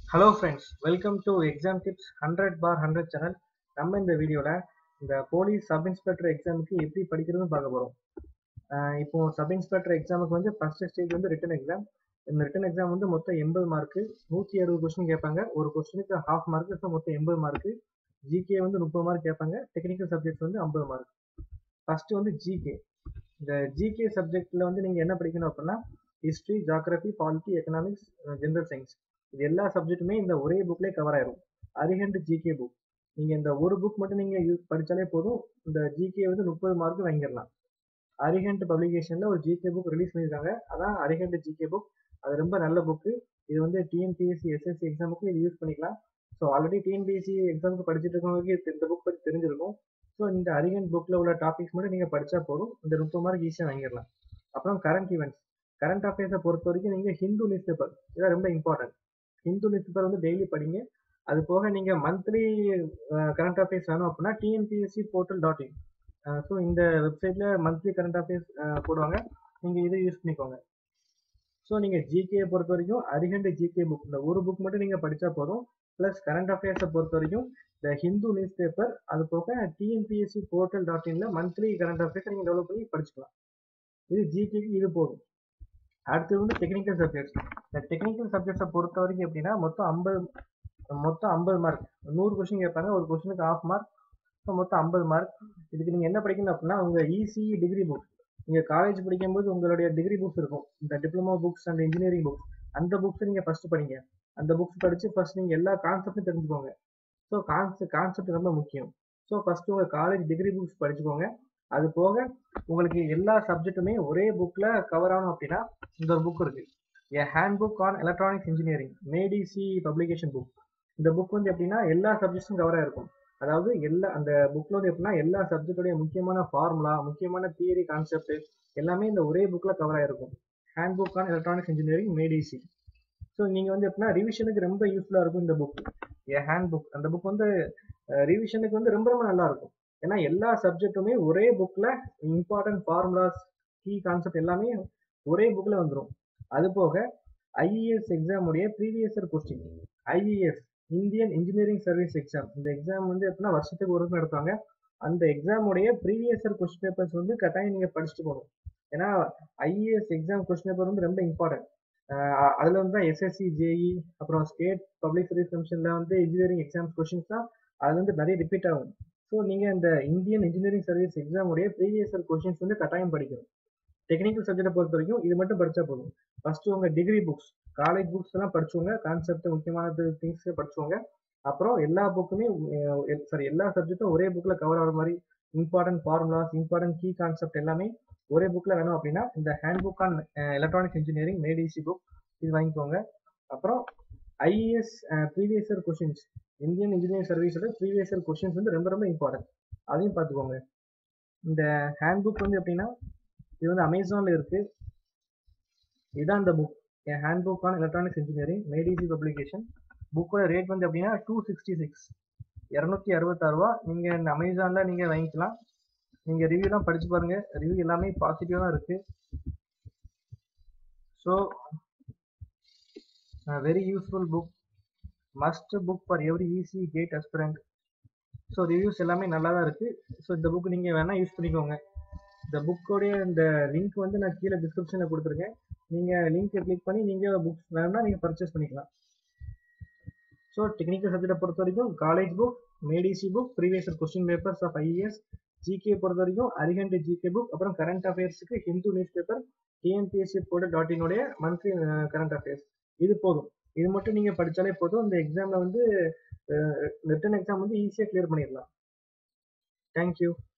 hello friends welcome to exam tips hundred for hundred channel நம்ம இந்த வீடியோவில் இந்த போலீஸ் சப் இன்ஸ்பெக்டர் எக்ஸாமுக்கு எப்படி படிக்கிறதுன்னு பார்க்க போகிறோம் இப்போ சப் இன்ஸ்பெக்டர் எக்ஸாமுக்கு வந்து ஃபர்ஸ்ட் ஸ்டேஜ் வந்து ரிட்டன் எக்ஸாம் இந்த ரிட்டன் எக்ஸாம் வந்து மொத்தம் எண்பது மார்க்கு நூற்றி அறுபது கொஸ்டின் கேட்பாங்க ஒரு கொஸ்டினுக்கு ஹாஃப் மார்க்கு ஸோ மொத்தம் எண்பது மார்க்கு ஜிகே வந்து முப்பது மார்க் கேட்பாங்க டெக்னிக்கல் சப்ஜெக்ட்ஸ் வந்து ஐம்பது மார்க் ஃபர்ஸ்ட் வந்து ஜிகே இந்த ஜிகே சப்ஜெக்ட்ல வந்து நீங்கள் என்ன படிக்கணும் அப்படின்னா history geography polity economics general science இது எல்லா சப்ஜெக்ட்டுமே இந்த ஒரே புக்லேயே கவர் ஆயிரும் அரிஹண்ட் ஜிகே புக் நீங்க இந்த ஒரு புக் மட்டும் நீங்க யூஸ் படிச்சாலே போதும் இந்த ஜிகே வந்து முப்பது மார்க் வாங்கிடலாம் அரிஹண்ட் பப்ளிகேஷன்ல ஒரு ஜிகே புக் ரிலீஸ் பண்ணியிருக்காங்க அதான் அரிஹண்ட் ஜிகே புக் அது ரொம்ப நல்ல புக்கு இது வந்து டிஎன்பிஎஸ்சி எஸ்எஸ்சி எக்ஸாமுக்கு இது யூஸ் பண்ணிக்கலாம் ஸோ ஆல்ரெடி டிஎன்பிஎஸ்சி எக்ஸாமுக்கு படிச்சுட்டு இருக்கவங்களுக்கு இந்த புக் பற்றி தெரிஞ்சிருக்கும் ஸோ இந்த அரிஹண்ட் புக்கில் உள்ள டாபிக்ஸ் மட்டும் நீங்கள் படித்தா போதும் இந்த முப்பது மார்க் ஈஸியாக வாங்கிடலாம் அப்புறம் கரண்ட் ஈவெண்ட்ஸ் கரண்ட் அஃபேர்ஸை பொறுத்த வரைக்கும் நீங்கள் ஹிந்து நியூஸ் பேப்பர் இதான் ரொம்ப இம்பார்ட்டன்ட் ஹிந்து நியூஸ் பேப்பர் வந்து டெய்லி படிங்க அது போக நீங்கள் மந்த்லி கரண்ட் அஃபேர்ஸ் வேணும் அப்படின்னா TNPSC portal dot in so இந்த வெப்சைட்டில் மந்த்லி கரண்ட் அஃபேர்ஸ் போடுவாங்க நீங்கள் இதை யூஸ் பண்ணிக்கோங்க ஸோ நீங்கள் ஜிகே பொறுத்த வரைக்கும் அரிஹண்ட் ஜிகே புக் இந்த ஒரு புக் மட்டும் நீங்கள் படித்தா போதும் ப்ளஸ் கரண்ட் அஃபேர்ஸை பொறுத்த வரைக்கும் இந்த ஹிந்து நியூஸ் பேப்பர் அது போக டிஎன்பிஎஸ்சி போர்ட்டல் டாட் இன்ல மந்த்லி கரண்ட் அஃபேர்ஸ் நீங்கள் டெவலப் பண்ணி படிச்சுக்கலாம் இது ஜிகேக்கு இது போதும் அடுத்தது வந்து டெக்னிக்கல் சப்ஜெக்ட்ஸ் இந்த டெக்னிக்கல் சப்ஜெக்ட்ஸை பொறுத்த வரைக்கும் எப்படின்னா மொத்தம் ஐம்பது மொத்தம் ஐம்பது மார்க் நூறு கொஸ்டின் கேட்பாங்க ஒரு கொஸ்டினுக்கு ஆஃப் மார்க் ஸோ மொத்தம் ஐம்பது மார்க் இதுக்கு நீங்கள் என்ன படிக்கணும் அப்படின்னா உங்கள் இசி டிகிரி புக் நீங்கள் காலேஜ் படிக்கும்போது உங்களுடைய டிகிரி புக்ஸ் இருக்கும் இந்த diploma books and engineering books அந்த புக்ஸ் நீங்கள் ஃபர்ஸ்ட் படிங்க அந்த புக்ஸ் படித்து ஃபர்ஸ்ட் நீங்கள் எல்லா கான்செப்டும் தெரிஞ்சுக்கோங்க ஸோ கான்செப்ட் கான்செப்ட் ரொம்ப முக்கியம் ஸோ ஃபர்ஸ்ட் உங்கள் காலேஜ் டிகிரி புக்ஸ் படிச்சுக்கோங்க அது போக உங்களுக்கு எல்லா சப்ஜெக்ட்டுமே ஒரே புக்கில் கவர் ஆகணும் அப்படின்னா இந்த ஒரு புக் இருக்கு a hand book on electronics engineering made easy publication book இந்த புக் வந்து எப்படின்னா எல்லா சப்ஜெக்ட்ஸும் கவர் ஆயிருக்கும் அதாவது எல்லா அந்த புக்ல வந்து எப்படின்னா எல்லா சப்ஜெக்டோடைய முக்கியமான ஃபார்முலா முக்கியமான தியரி கான்செப்ட் எல்லாமே இந்த ஒரே புக்ல கவர் ஆயிருக்கும் hand book on electronics engineering made easy so நீங்கள் வந்து எப்படின்னா ரிவிஷனுக்கு ரொம்ப யூஸ்ஃபுல்லாக இருக்கும் இந்த புக் ஏ ஹேண்ட் புக் அந்த புக் வந்து ரிவிஷனுக்கு வந்து ரொம்ப ரொம்ப நல்லா இருக்கும் ஏன்னா எல்லா சப்ஜெக்ட்டுமே ஒரே புக்கில் இம்பார்ட்டன்ட் ஃபார்முலாஸ் கீ கான்செப்ட் எல்லாமே ஒரே புக்கில் வந்துடும் அது போக ஐஇஎஸ் எக்ஸாமுடைய previous year question IES Indian engineering service exam இந்த எக்ஸாம் வந்து எப்படின்னா வருஷத்துக்கு ஒரு நடத்துவாங்க அந்த எக்ஸாமுடைய ப்ரீவியஸ் இயர் கொஸ்டின் பேப்பர்ஸ் வந்து கட்டாயம் நீங்கள் படிச்சுட்டு போகணும் ஏன்னா ஐஇஎஸ் எக்ஸாம் கொஸ்டின் பேப்பர் வந்து ரொம்ப இம்பார்ட்டன்ட் அதில் வந்து தான் எஸ்எஸ்சி ஜேஇ அப்புறம் ஸ்டேட் பப்ளிக் சர்வீஸ் கமிஷனில் வந்து இன்ஜினியரிங் எக்ஸாம்ஸ் கொஸ்டின்ஸ் தான் அது வந்து நிறைய ரிப்பீட் ஆகும் ஸோ நீங்கள் இந்த இந்தியன் இன்ஜினியரிங் சர்வீஸ் எக்ஸாமுடைய ப்ரீவியஸ் இயர் கொஸ்டின்ஸ் வந்து கட்டாயம் படிக்கணும் டெக்னிக்கல் சப்ஜெக்டை பொறுத்த வரைக்கும் இது மட்டும் படித்தா போதும் ஃபர்ஸ்ட் உங்கள் டிகிரி புக்ஸ் காலேஜ் புக்ஸ் எல்லாம் படிச்சுவோங்க கான்செப்ட் முக்கியமான திங்ஸ் படிச்சுவோங்க அப்புறம் எல்லா புக்குமே சாரி எல்லா சப்ஜெக்டும் ஒரே புக்கில் கவர் ஆகிற மாதிரி important formulas important key concept எல்லாமே ஒரே புக்கில் வேணும் அப்படின்னா இந்த hand book on electronics engineering made easy book இது வாங்கிக்கோங்க அப்புறம் IAS previous year questions Indian engineering சர்வீஸோட ப்ரீவியஸ் இயர் கொஷின்ஸ் வந்து ரொம்ப ரொம்ப இம்பார்ட்டன்ட் அதையும் பார்த்துக்கோங்க இந்த ஹேண்ட் புக் வந்து எப்படின்னா இது வந்து அமேசானில் இருக்கு இதுதான் இந்த புக் என் hand book on electronics engineering made easy publication புக்கோட ரேட் வந்து எப்படின்னா டூ சிக்ஸ்டி சிக்ஸ் இரநூத்தி அறுபத்தாறு ரூபா நீங்கள் இந்த அமேசானில் நீங்கள் வாங்கிக்கலாம் நீங்கள் ரிவ்யூலாம் படிச்சு பாருங்க ரிவ்யூ எல்லாமே பாசிட்டிவாக தான் இருக்கு so very useful book must book for every EC GATE aspirant so reviews எல்லாமே நல்லா தான் இருக்குது ஸோ இந்த புக் நீங்கள் வேணால் யூஸ் பண்ணிக்கோங்க இந்த புக்கோடைய இந்த லிங்க் வந்து நான் கீழே டிஸ்கிரிப்ஷனில் கொடுத்துருக்கேன் நீங்கள் லிங்க்கை கிளிக் பண்ணி நீங்கள் புக்ஸ் வேணும்னா நீங்கள் பர்ச்சேஸ் பண்ணிக்கலாம் ஸோ டெக்னிக்கல் சப்ஜெக்டை பொறுத்த வரைக்கும் college book made easy book previous question papers of IAS GK பொறுத்த வரைக்கும் அரிஹண்ட் ஜிகே புக் அப்புறம் கரண்ட் அஃபேர்ஸுக்கு Hindu news paper TNPSC board dot இனுடைய மந்த்லி கரண்ட் அஃபேர்ஸ் இது போதும் இது மட்டும் நீங்கள் படித்தாலே போதும் இந்த எக்ஸாமில் வந்து ரிட்டன் எக்ஸாம் வந்து ஈஸியாக கிளியர் பண்ணிடலாம் தேங்க்யூ